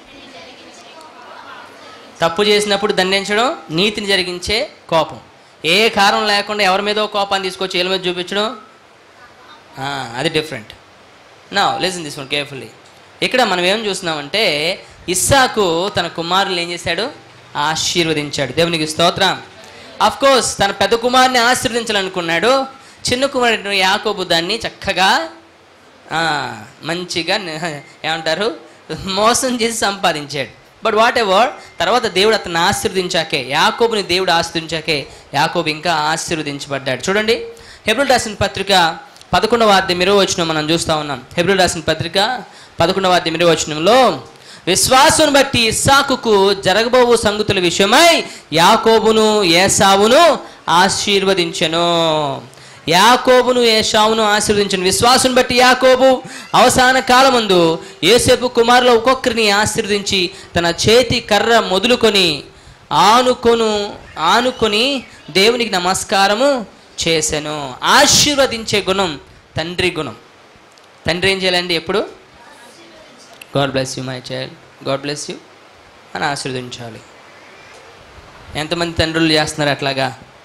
తప్పు చేసినప్పుడు దండించడం నీతిని జరిగించే కోపం ఏ కారణం లేకుండా ఎవరి మీదో కోపాన్ని తీసుకొచ్చి ఏళ్ళ మీద చూపించడం ఆ, అది డిఫరెంట్ నా లిసన్ దిస్ వన్ కేర్ఫుల్లీ ఇక్కడ మనం ఏం చూస్తున్నామంటే ఇస్సాకు తన కుమారులు ఏం చేశాడు ఆశీర్వదించాడు దేవునికి స్తోత్రం అఫ్ కోర్స్ తన పెద్ద కుమారుని ఆశీర్వదించాలనుకున్నాడు చిన్న కుమారుడు యాకోబు దాన్ని చక్కగా ఆ, మంచిగా ని- ఏమంటారు మోసం చేసి సంపాదించాడు బట్ వాట్ ఎవర్ తర్వాత దేవుడు అతన్ని ఆశీర్వదించాకే యాకోబుని దేవుడు ఆశీర్వదించాకే యాకోబు ఇంకా ఆశీర్వదించబడ్డాడు చూడండి హెబ్రిల్ రాసిన పత్రిక పదకొండవ అధ్యాయం ఇరవై వచనం మనం చూస్తూ ఉన్నాం హెబ్రిల్ రాసిన పత్రిక పదకొండవ అధ్యాయం ఇరవై వచనంలో విశ్వాసును బట్టి ఇస్సాకుకు జరగబోవు సంగతుల విషయమై యాకోబును ఏసావును ఆశీర్వదించెను యాకోబును ఏషావును ఆశీర్వదించను విశ్వాసం బట్టి యాకోబు అవసాన కాలమందు ఏసేపు కుమారులు ఒక్కొక్కరిని ఆశీర్వదించి తన చేతి కర్ర మొదలుకొని ఆనుకొను ఆనుకొని దేవునికి నమస్కారము చేశాను ఆశీర్వదించే గుణం తండ్రి గుణం తండ్రి ఏం చేయాలండి ఎప్పుడు God bless you my child God bless you అని ఆశీర్వదించాలి ఎంతమంది తండ్రులు చేస్తున్నారు అట్లాగా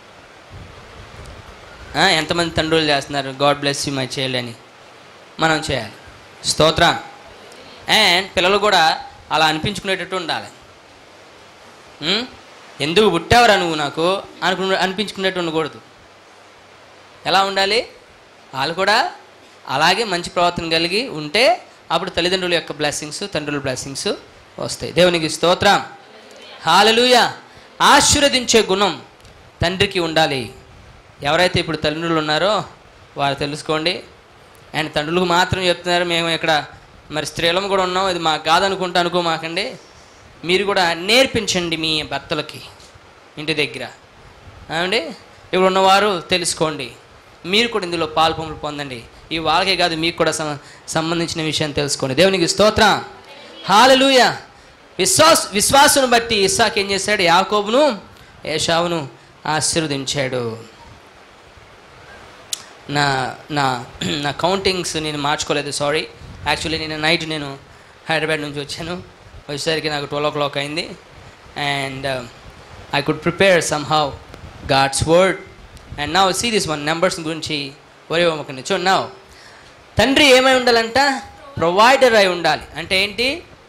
ఆ, ఎంతమంది తండ్రులు చేస్తున్నారు God bless you my child అని మనం చేయాలి స్తోత్రం అండ్ పిల్లలు కూడా అలా అనిపించుకునేటట్టు ఉండాలి ఉం? ఎందుకు పుట్టావురా నువ్వు నాకు అనుకు అనిపించుకునేట్టు ఉండకూడదు ఎలా ఉండాలి వాళ్ళు కూడా అలాగే మంచి ప్రవర్తన కలిగి ఉంటే అప్పుడు తల్లిదండ్రుల యొక్క బ్లెస్సింగ్స్ తండ్రుల బ్లెస్సింగ్స్ వస్తాయి దేవునికి స్తోత్రం హాలలుయ ఆశీర్వదించే గుణం తండ్రికి ఉండాలి ఎవరైతే ఇప్పుడు తల్లిదండ్రులు ఉన్నారో వారు తెలుసుకోండి అండ్ తండ్రులకు మాత్రం చెప్తున్నారు మేము ఇక్కడ మరి స్త్రీలం కూడా ఉన్నాం ఇది మాకు కాదనుకుంటా అనుకో మాకండి మీరు కూడా నేర్పించండి మీ భర్తలకి ఇంటి దగ్గర ఏమండి ఇప్పుడు ఉన్నవారు తెలుసుకోండి మీరు కూడా ఇందులో పాల్పొంపులు పొందండి ఈ వాళ్ళకే కాదు మీకు కూడా సం- సంబంధించిన విషయాన్ని తెలుసుకోండి దేవునికి స్తోత్రం హాలలుయ విశ్వాస విశ్వాసును బట్టి ఇస్సాక్ ఏం చేశాడు యాకోబును ఏషావును ఆశీర్వదించాడు నా నా నా కౌంటింగ్స్ నేను మార్చుకోలేదు సారీ యాక్చువల్లీ నేను నైట్ నేను హైదరాబాద్ నుంచి వచ్చాను వచ్చేసరికి నాకు ట్వెల్వ్ ఓ క్లాక్ అయింది and I could prepare somehow God's word and నా సీ దిస్ వన్ నెంబర్స్ గురించి ఒరే ఒమ్మకండి చూడండి నా తండ్రి ఏమై ఉండాలంట ప్రొవైడర్ అయి ఉండాలి అంటే ఏంటి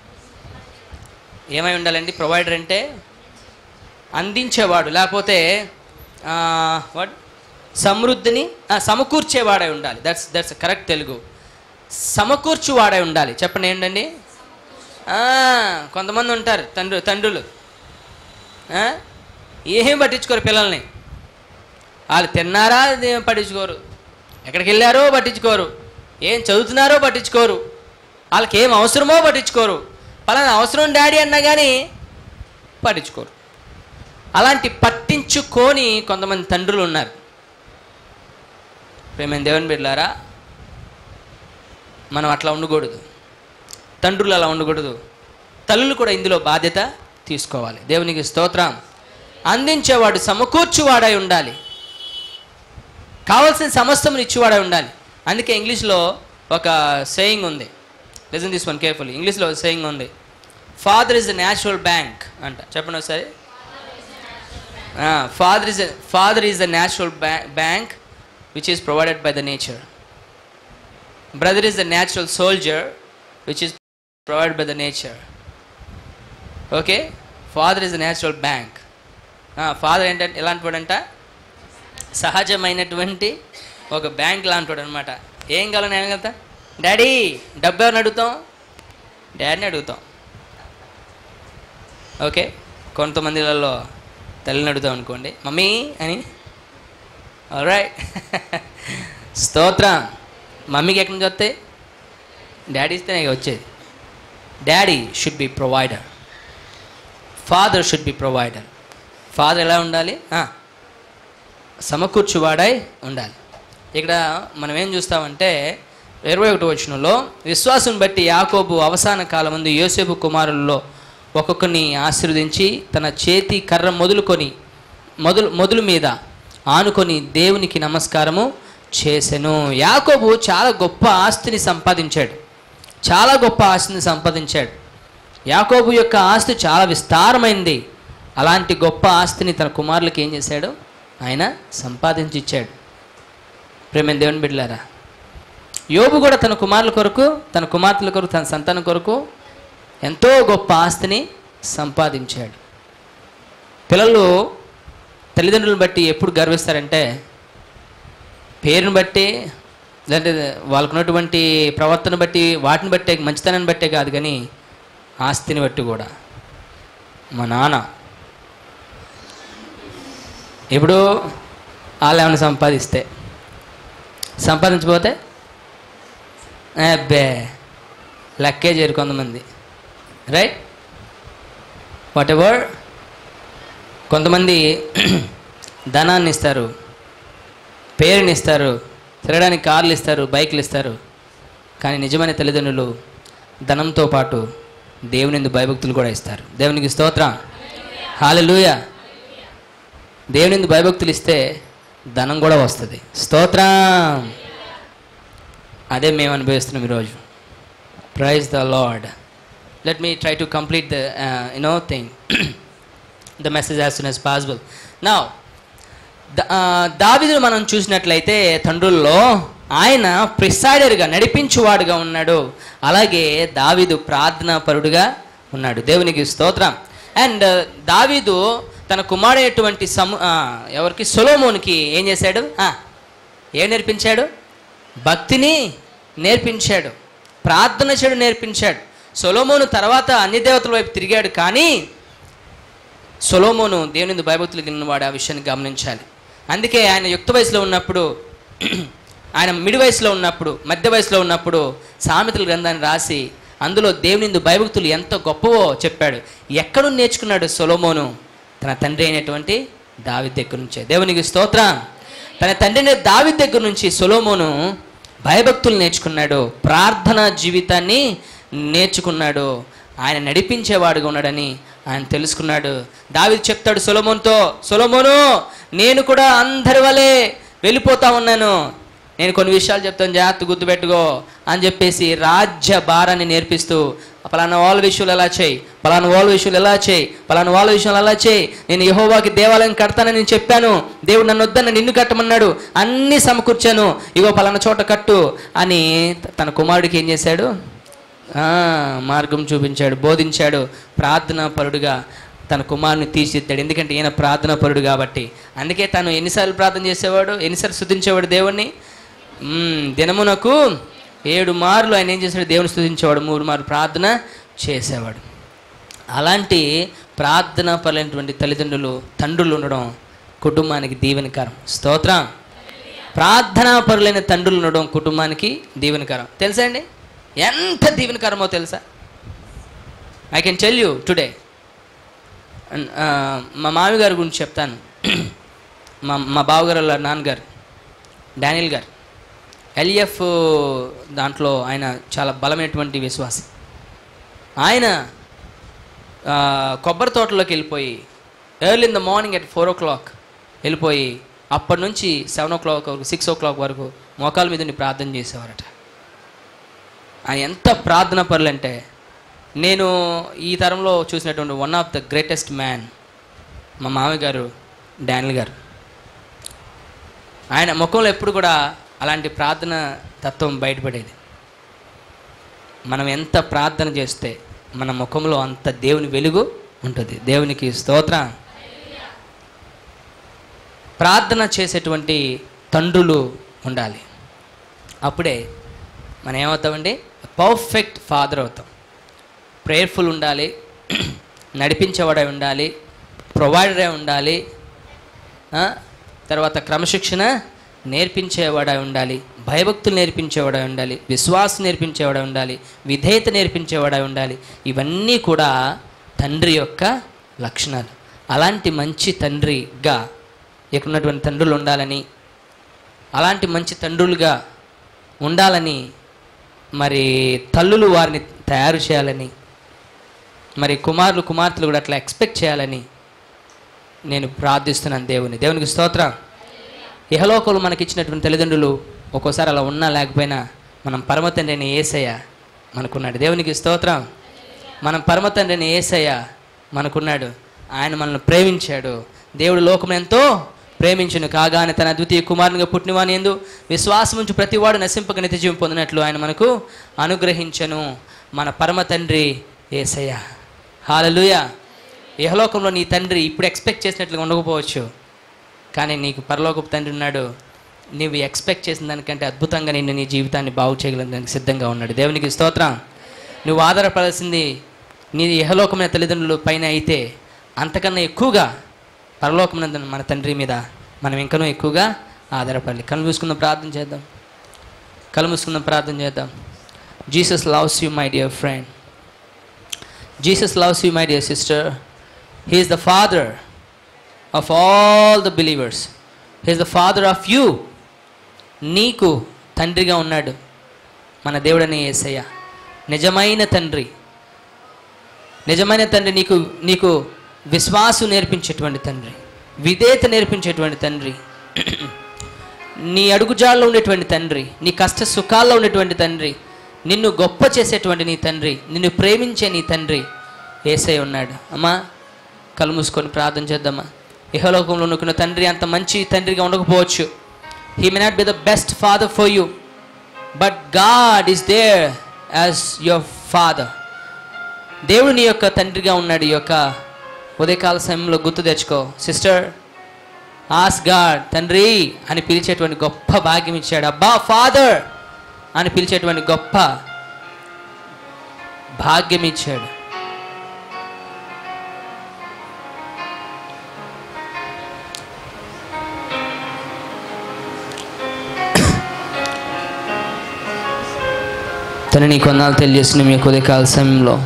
ఏమై ఉండాలండి ప్రొవైడర్ అంటే అందించేవాడు లేకపోతే వాట్ సమృద్ధిని ఆ, సమకూర్చేవాడై ఉండాలి దట్స్ దట్స్ కరెక్ట్ తెలుగు సమకూర్చువాడై ఉండాలి చెప్పండి ఏంటండి ఆ, కొంతమంది ఉంటారు తండ్రి తండ్రులు ఆ, ఏం పట్టించుకోరు పిల్లల్ని వాళ్ళు తిన్నారా అది ఏం పట్టించుకోరు ఎక్కడికి వెళ్ళారో పట్టించుకోరు ఏం చదువుతున్నారో పట్టించుకోరు వాళ్ళకి ఏం అవసరమో పట్టించుకోరు పలానా అవసరం డాడీ అన్నా కానీ పట్టించుకోరు అలాంటి పట్టించుకొని కొంతమంది తండ్రులు ఉన్నారు ప్రేమైన దేవుని బిడ్డలారా మనం అట్లా ఉండకూడదు తండ్రులు అలా ఉండకూడదు తల్లులు కూడా ఇందులో బాధ్యత తీసుకోవాలి దేవునికి స్తోత్రం అందించేవాడు సమకూర్చువాడై ఉండాలి కావాల్సిన సమస్తమును ఇచ్చేవాడై ఉండాలి అందుకే ఇంగ్లీష్లో ఒక సేయింగ్ ఉంది లిజన్ దిస్ వన్ కేర్ఫుల్ ఇంగ్లీష్లో సేయింగ్ ఉంది father is the natural bank అంట చెప్పండి ఒకసారి father is father is the natural bank which is provided by the nature brother is the natural soldier which is provided by the nature okay father is the natural bank father ఏంటంటే ఎలాంటి వాడంట సహజమైనటువంటి ఒక బ్యాంక్ లాంటి వాడు అనమాట ఏం కావాలని ఏం కదా డాడీ డబ్బు ఎవరిని అడుగుతాం డాడీని అడుగుతాం ఓకే కొంతమందిలలో తల్లిని అడుగుతాం అనుకోండి మమ్మీ అని రైట్ స్తోత్రం మమ్మీకి ఎక్కడి నుంచి వస్తాయి డాడీ ఇస్తేనే ఇక వచ్చేది daddy should be provider father should be provider father ఎలా ఉండాలి ఆ, సమకూర్చువాడై ఉండాలి ఇక్కడ మనం ఏం చూస్తామంటే ఇరవై ఒకటి వచనంలో విశ్వాసం బట్టి యాకోబు అవసాన కాలం ముందు యోసేపు కుమారుల్లో ఒక్కొక్కరిని ఆశీర్వదించి తన చేతి కర్ర మొదలుకొని మొదలు మొదలు మీద ఆనుకొని దేవునికి నమస్కారము చేసెను యాకోబు చాలా గొప్ప ఆస్తిని సంపాదించాడు చాలా గొప్ప ఆస్తిని సంపాదించాడు యాకోబు యొక్క ఆస్తి చాలా విస్తారమైంది అలాంటి గొప్ప ఆస్తిని తన కుమారులకు ఏం చేశాడు ఆయన సంపాదించి ఇచ్చాడు ప్రేమ దేవుని బిడ్డలారా యోబు కూడా తన కుమారుల కొరకు తన కుమార్తెల కొరకు తన సంతానం కొరకు ఎంతో గొప్ప ఆస్తిని సంపాదించాడు పిల్లలు తల్లిదండ్రులను బట్టి ఎప్పుడు గర్విస్తారంటే పేరుని బట్టి లేదంటే వాళ్ళకున్నటువంటి ప్రవర్తన బట్టి వాటిని బట్టే మంచితనాన్ని బట్టే కాదు కానీ ఆస్తిని బట్టి కూడా మా నాన్న ఇప్పుడు వాళ్ళు ఏమైనా సంపాదిస్తే సంపాదించకపోతే అబ్బే లక్కే చేరు కొంతమంది రైట్ వాట్ ఎవర్ కొంతమంది ధనాన్ని ఇస్తారు పేరుని ఇస్తారు తిరగడానికి కార్లు ఇస్తారు బైక్లు ఇస్తారు కానీ నిజమైన తల్లిదండ్రులు ధనంతో పాటు దేవుని భయభక్తులు కూడా ఇస్తారు దేవునికి స్తోత్రం హాలెలూయ దేవుని భయభక్తులు ఇస్తే ధనం కూడా వస్తుంది స్తోత్రం అదే మేము అనుభవిస్తున్నాం ఈరోజు praise the lord let me try to complete the you know thing the message as soon as possible నా దావిదును మనం చూసినట్లయితే తండ్రుల్లో ఆయన ప్రిసైడర్గా నడిపించువాడుగా ఉన్నాడు అలాగే దావీదు ప్రార్థనా పరుడుగా ఉన్నాడు దేవునికి స్తోత్రం అండ్ దావీదు తన కుమారుడైనటువంటి సము ఆ, ఎవరికి సొలోమోనికి ఏం చేశాడు ఆ, ఏం నేర్పించాడు భక్తిని నేర్పించాడు ప్రార్థన చెడు నేర్పించాడు సొలోమోను తర్వాత అన్ని దేవతల వైపు తిరిగాడు కానీ సొలోమోను దేవుని భయభక్తులు కలిగిన వాడు ఆ విషయాన్ని గమనించాలి అందుకే ఆయన యుక్త వయసులో ఉన్నప్పుడు ఆయన మిడి వయసులో ఉన్నప్పుడు మధ్య వయసులో ఉన్నప్పుడు సామెతల గ్రంథాన్ని రాసి అందులో దేవునిందు భయభక్తులు ఎంత గొప్పవో చెప్పాడు ఎక్కడు నేర్చుకున్నాడు సొలోమోను తన తండ్రి అయినటువంటి దావి దగ్గర నుంచే దేవునికి స్తోత్రం తన తండ్రిని దావి దగ్గర నుంచి సొలోమోను భయభక్తులు నేర్చుకున్నాడు ప్రార్థన జీవితాన్ని నేర్చుకున్నాడు ఆయన నడిపించేవాడుగా ఉన్నాడని ఆయన తెలుసుకున్నాడు దావి చెప్తాడు సొలమోన్తో సొలమోను నేను కూడా అందరి వలె వెళ్ళిపోతా ఉన్నాను నేను కొన్ని విషయాలు చెప్తాను జాగ్రత్త గుర్తుపెట్టుకో అని చెప్పేసి రాజ్య భారాన్ని నేర్పిస్తూ పలానా వాళ్ళ విషయాలు ఎలా చేయి పలానా వాళ్ళ విషయాలు ఎలా చేయి పలానా వాళ్ళ విషయాలు ఎలా చేయి నేను యహోవాకి దేవాలయం కడతానని నేను చెప్పాను దేవుడు నన్ను వద్దన్న నిన్ను కట్టమన్నాడు అన్నీ సమకూర్చాను ఇగో పలానా చోట కట్టు అని తన కుమారుడికి ఏం చేశాడు ఆ, మార్గం చూపించాడు బోధించాడు ప్రార్థనా పరుడుగా తన కుమారుని తీర్చిదిద్దాడు ఎందుకంటే ఈయన ప్రార్థనా పరుడు కాబట్టి అందుకే తను ఎన్నిసార్లు ప్రార్థన చేసేవాడు ఎన్నిసార్లు స్థుతించేవాడు దేవుణ్ణి మ్మ్, దినమునకు ఏడు మార్లు ఆయన ఏం చేశాడు దేవుని స్థుతించేవాడు మూడు మార్లు ప్రార్థన చేసేవాడు అలాంటి ప్రార్థన పరులైనటువంటి తల్లిదండ్రులు తండ్రులు ఉండడం కుటుంబానికి దీవెనకరం స్తోత్రం ప్రార్థనా పరులైన తండ్రులు ఉండడం కుటుంబానికి దీవెనకరం తెలుసా అండి ఎంత దీవెనకరమో తెలుసా I can tell you today మా మామి గారి గురించి చెప్తాను మా మా బావగారు వాళ్ళ నాన్నగారు డానియల్ గారు ఎల్ఎఫ్ దాంట్లో ఆయన చాలా బలమైనటువంటి విశ్వాసి ఆయన ఆ, కొబ్బరి తోటలోకి వెళ్ళిపోయి early in the morning at four o'clock వెళ్ళిపోయి అప్పటి నుంచి సెవెన్ ఓ క్లాక్ వరకు సిక్స్ ఓ క్లాక్ వరకు మోకాల మీద ఉండి ప్రార్థన చేసేవారట ఆయన ఎంత ప్రార్థన పరులంటే నేను ఈ తరంలో చూసినటువంటి one of the greatest man మా మామయ్య గారు డానియల్ గారు ఆయన ముఖంలో ఎప్పుడు కూడా అలాంటి ప్రార్థన తత్వం బయటపడేది మనం ఎంత ప్రార్థన చేస్తే మన ముఖంలో అంత దేవుని వెలుగు ఉంటుంది దేవునికి స్తోత్రం ప్రార్థన చేసేటువంటి తండ్రులు ఉండాలి అప్పుడే మనం ఏమవుతామండి పర్ఫెక్ట్ ఫాదర్ అవుతాం ప్రేయర్ఫుల్ ఉండాలి నడిపించేవాడే ఉండాలి ప్రొవైడరే ఉండాలి ఆ, తర్వాత క్రమశిక్షణ నేర్పించేవాడే ఉండాలి భయభక్తులు నేర్పించేవాడే ఉండాలి విశ్వాసం నేర్పించేవాడే ఉండాలి విధేయత నేర్పించేవాడే ఉండాలి ఇవన్నీ కూడా తండ్రి యొక్క లక్షణాలు అలాంటి మంచి తండ్రిగా ఇక్కడ ఉన్నటువంటి తండ్రులు ఉండాలని అలాంటి మంచి తండ్రులుగా ఉండాలని మరి తల్లులు వారిని తయారు చేయాలని మరి కుమారులు కుమార్తెలు కూడా అట్లా ఎక్స్పెక్ట్ చేయాలని నేను ప్రార్థిస్తున్నాను దేవుని దేవునికి స్తోత్రం ఇహలోకంలో మనకి ఇచ్చినటువంటి తల్లిదండ్రులు ఒక్కోసారి అలా ఉన్నా లేకపోయినా మనం పరమ తండ్రిని ఏసయ్య మనకున్నాడు దేవునికి స్తోత్రం మనం పరమ తండ్రిని ఏసయ్య మనకున్నాడు ఆయన మనల్ని ప్రేమించాడు దేవుడు లోకం ఎంతో ప్రేమించును కాగానే తన ద్వితీయ కుమారునిగా పుట్టినవాని ఎందు విశ్వాసం ఉంచి ప్రతివాడు నశింపక నిత్య జీవం పొందినట్లు ఆయన మనకు అనుగ్రహించను మన పరమ తండ్రి ఏసయ్య హాలలుయ ఇహలోకంలో నీ తండ్రి ఇప్పుడు ఎక్స్పెక్ట్ చేసినట్లుగా ఉండకపోవచ్చు కానీ నీకు పరలోకపు తండ్రి ఉన్నాడు నీవు ఎక్స్పెక్ట్ చేసిన దానికంటే అద్భుతంగా నిన్ను నీ జీవితాన్ని బాగు చేయగలడానికి సిద్ధంగా ఉన్నాడు దేవునికి స్తోత్రం నువ్వు ఆధారపడాల్సింది నీ ఇహలోకమైన తల్లిదండ్రుల పైన అయితే అంతకన్నా ఎక్కువగా పరలోకమైన మన తండ్రి మీద మనం ఇంకనూ ఎక్కువగా ఆధారపడాలి కళ్ళు మూసుకుందాం ప్రార్థన చేద్దాం కళ్ళు మూసుకుందాం ప్రార్థన చేద్దాం Jesus loves you my dear friend Jesus loves you my dear sister he is the father of all the believers he's the father of you నీకు తండ్రిగా ఉన్నాడు మన దేవుడని ఏసయ్య నిజమైన తండ్రి నిజమైన తండ్రి నీకు నీకు విశ్వాసం నేర్పించేటువంటి తండ్రి విధేయత నేర్పించేటువంటి తండ్రి నీ అడుగుజాల్లో ఉండేటువంటి తండ్రి నీ కష్ట సుఖాల్లో ఉండేటువంటి తండ్రి నిన్ను గొప్ప చేసేటువంటి నీ తండ్రి నిన్ను ప్రేమించే నీ తండ్రి ఏసై ఉన్నాడు అమ్మా కళ్ళు మూసుకొని ప్రార్థన చేద్దామా ఇహలోకంలో అనుకున్న తండ్రి అంత మంచి తండ్రిగా ఉండకపోవచ్చు he may not be the best father for you but God is there as your father దేవుడు నీ యొక్క తండ్రిగా ఉన్నాడు ఈ యొక్క ఉదయకాల సమయంలో గుర్తు తెచ్చుకో సిస్టర్ ఆస్ గాడ్ తండ్రి అని పిలిచేటువంటి గొప్ప భాగ్యం ఇచ్చాడు అబ్బా ఫాదర్ అని పిలిచేటువంటి గొప్ప భాగ్యం ఇచ్చాడు తను నీ కొన్నాళ్ళు తెలియజేసిన మీ యొక్క ఉదయకాల సమయంలో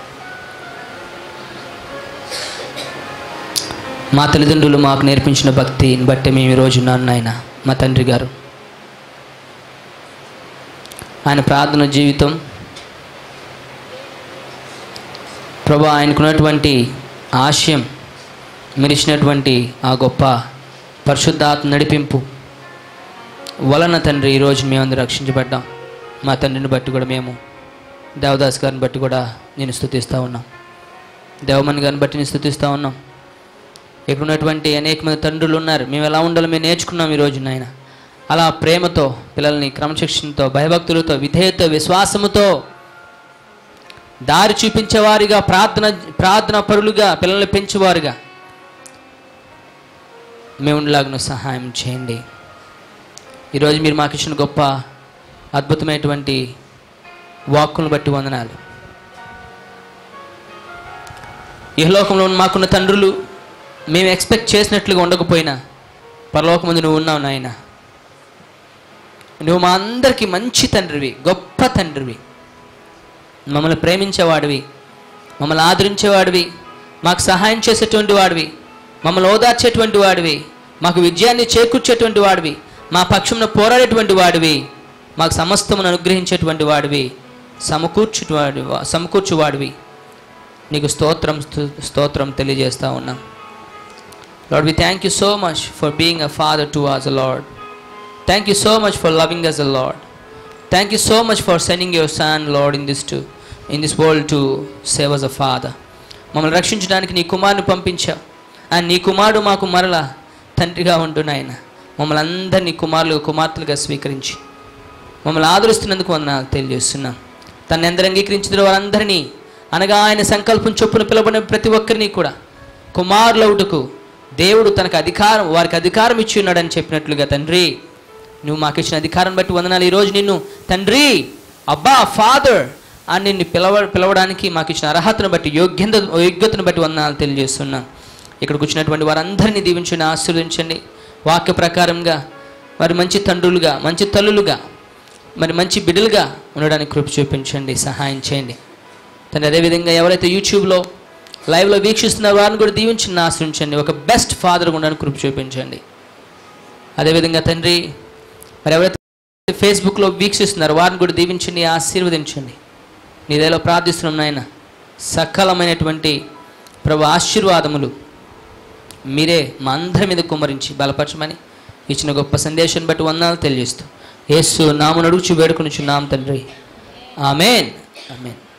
మా తల్లిదండ్రులు మాకు నేర్పించిన భక్తిని బట్టి మేము ఈరోజు ఉన్నాను నాయన మా తండ్రి గారు ఆయన ప్రార్థన జీవితం ప్రభు ఆయనకున్నటువంటి ఆశయం మీరు ఇచ్చినటువంటి ఆ గొప్ప పరిశుద్ధాత్మ నడిపింపు వలన తండ్రి ఈరోజు మేమందరూ రక్షించబడ్డాం మా తండ్రిని బట్టి కూడా మేము దేవదాస్ గారిని బట్టి కూడా నేను స్థుతిస్తూ ఉన్నాం దేవమణి గారిని బట్టి నేను స్థుతిస్తూ ఉన్నాం ఇక్కడ ఉన్నటువంటి అనేక మంది తండ్రులు ఉన్నారు మేము ఎలా ఉండాలో మేము నేర్చుకున్నాం ఈరోజు నాయన అలా ప్రేమతో పిల్లల్ని క్రమశిక్షణతో భయభక్తులతో విధేయత విశ్వాసముతో దారి చూపించేవారిగా ప్రార్థన ప్రార్థన పరులుగా పిల్లల్ని పెంచేవారుగా మేము ఉండలాగిన సహాయం చేయండి ఈరోజు మీరు మాకు ఇచ్చిన గొప్ప అద్భుతమైనటువంటి వాక్కులను బట్టి వందనాలు ఈ లోకంలో ఉన్న మాకున్న తండ్రులు మేము ఎక్స్పెక్ట్ చేసినట్లుగా ఉండకపోయినా పరలోకం ముందు నువ్వు ఉన్నావు నాయన నువ్వు మా అందరికీ మంచి తండ్రివి గొప్ప తండ్రివి మమ్మల్ని ప్రేమించేవాడివి మమ్మల్ని ఆదరించేవాడివి మాకు సహాయం చేసేటువంటి వాడివి మమ్మల్ని ఓదార్చేటువంటి వాడివి మాకు విజయాన్ని చేకూర్చేటువంటి వాడివి మా పక్షంలో పోరాడేటువంటి వాడివి మాకు సమస్తమును అనుగ్రహించేటువంటి వాడివి సమకూర్చువాడి సమకూర్చువాడివి నీకు స్తోత్రం స్తు- స్తోత్రం తెలియజేస్తా ఉన్నాం lord we thank you so much for being a father to us a lord thank you so much for loving us a lord thank you so much for sending your son lord in this to in this world to save us a father మమ్మల్ని రక్షించడానికి నీ కుమారుని పంపించావు అండ్ నీ కుమారుడు మాకు మరల తండ్రిగా ఉంటున్న ఆయన మమ్మల్ని అందరినీ కుమారులుగా కుమార్తెలుగా స్వీకరించి మమ్మల్ని ఆదరిస్తున్నందుకు వందనాలు తెలియజేస్తున్నాం తను ఎందరు అంగీకరించిన వారందరినీ అనగా ఆయన సంకల్పం చొప్పున పిలువబడిన ప్రతి ఒక్కరిని కూడా కుమారులవుటకు దేవుడు తనకు అధికారం వారికి అధికారం ఇచ్చి ఉన్నాడని చెప్పినట్లుగా తండ్రి నువ్వు మాకు ఇచ్చిన అధికారం బట్టి వందనాలు ఈరోజు నిన్ను తండ్రి అబ్బా ఫాదర్ అని నిన్ను పిలవ పిలవడానికి మాకు ఇచ్చిన అర్హతను బట్టి యోగ్యత యోగ్యతను బట్టి వందనాలు తెలియజేస్తున్నాం ఇక్కడికి వచ్చినటువంటి వారందరినీ దీవించండి ఆశీర్వదించండి వాక్య ప్రకారంగా వారి మంచి తండ్రులుగా మంచి తల్లులుగా మరి మంచి బిడ్డలుగా ఉండడానికి కృప చూపించండి సహాయం చేయండి తండ్రి అదేవిధంగా ఎవరైతే యూట్యూబ్లో లైవ్లో వీక్షిస్తున్నారో వారిని కూడా దీవించి ఆశ్రయించండి ఒక బెస్ట్ ఫాదర్గా ఉండడానికి కృప చూపించండి అదేవిధంగా తండ్రి మరి ఎవరైతే ఫేస్బుక్లో వీక్షిస్తున్నారో వారిని కూడా దీవించండి ఆశీర్వదించండి నీదేలో ప్రార్థిస్తున్నాం నాయన సకలమైనటువంటి ప్రభు ఆశీర్వాదములు మీరే మా అందరి మీద కుమ్మరించి బలపరచమని ఇచ్చిన గొప్ప సందేశాన్ని బట్టి వందనాలు తెలియజేస్తూ యేసు నాము నడుచు వేడుకొని నామ తండ్రి ఆమెన్ ఆమెన్